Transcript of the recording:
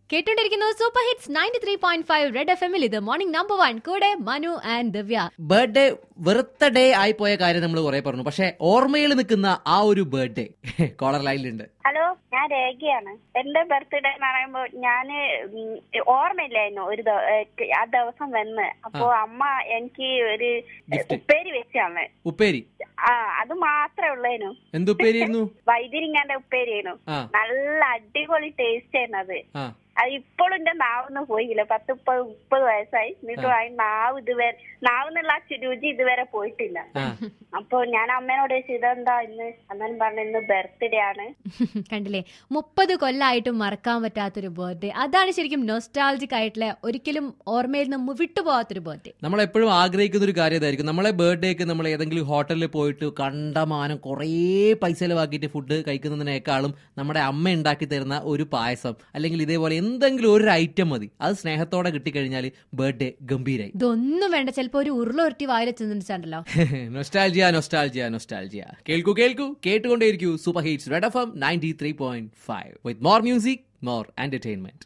കേട്ടോണ്ടിരിക്കുന്നു super hits ninety three point five red F എമ്മിൽ ഇത് morning number one കൂടെ Manu and Divya birthday വെറുത്ത day ആയി പോയ കാര്യം നമ്മൾ കുറെ പറഞ്ഞു പക്ഷെ ഓർമ്മയിൽ നിൽക്കുന്ന ആ ഒരു ബർത്ത്ഡേ കോളർ ലൈനിലുണ്ട് ഹലോ ഞാൻ രേഖയാണ് എന്റെ ബർത്ത്ഡേ എന്ന് പറയുമ്പോ ഞാന് ഉം, ഓർമ്മയില്ലായിരുന്നു ഒരു ദ- ഏ, ആ ദിവസം വന്ന് അപ്പൊ അമ്മ എനിക്ക് ഒരു Gift. ഉപ്പേരി വെച്ചാണ് ഉപ്പേരി ആ അത് മാത്രമേ ഉള്ളേനു എന്തുപ്പേരിയായിരുന്നു വൈതിരിങ്ങാന്റെ ഉപ്പേരിയായിരുന്നു ആ നല്ല അടിപൊളി ടേസ്റ്റ് ആയിരുന്നു അത് ആ അത് ഇപ്പോഴും എന്റെ നാവിന്ന് പോയില്ല പത്ത് മുപ്പത് മുപ്പത് വയസ്സായി എന്നിട്ടും ആ നാവ് ഇതുവരെ നാവിന്നുള്ള ആ ചു- രുചി ഇതുവരെ പോയിട്ടില്ല ആ അപ്പൊ ഞാൻ അമ്മേനോട് ചോദിച്ചു ഇതെന്താ ഇന്ന് അന്നേരം പറഞ്ഞു ഇന്ന് ബർത്ത്ഡേ ആണ് കണ്ടില്ലേ മുപ്പത് കൊല്ലായിട്ടും മറക്കാൻ പറ്റാത്തൊരു ബർത്ത്ഡേ അതാണ് ശരിക്കും നൊസ്റ്റാൾജിക് ആയിട്ടുള്ള ഒരിക്കലും ഓർമ്മയിൽ നിന്ന് വിട്ടുപോകാത്തൊരു ബർത്ത്ഡേ നമ്മൾ എപ്പോഴും ആഗ്രഹിക്കുന്ന ഒരു കാര്യം ഇതായിരിക്കും നമ്മളെ ബർത്ത്ഡേക്ക് നമ്മൾ ഏതെങ്കിലും ഹോട്ടലിൽ പോയിട്ട് കണ്ടമാനം കുറേ പൈസ ചെലവാക്കിയിട്ട് ഫുഡ് കഴിക്കുന്നതിനേക്കാളും നമ്മുടെ അമ്മ ഉണ്ടാക്കി തരുന്ന ഒരു പായസം അല്ലെങ്കിൽ ഇതേപോലെ എന്തെങ്കിലും ഒരു ഐറ്റം മതി അത് സ്നേഹത്തോടെ കിട്ടിക്കഴിഞ്ഞാൽ ബർത്ത്ഡേ ഗംഭീരായി ഇതൊന്നും വേണ്ട ചിലപ്പോ ഒരു ഉരുള ഉരുട്ടി വായിൽ ചെന്നിട്ടുണ്ടല്ലോ നൊസ്റ്റാൾജിയ നൊസ്റ്റാൾജിയ നൊസ്റ്റാൾജിയ കേൾക്കൂ കേൾക്കൂ കേട്ടുകൊണ്ടേയിരിക്കൂ super hits red F M ninety three point five with more music more entertainment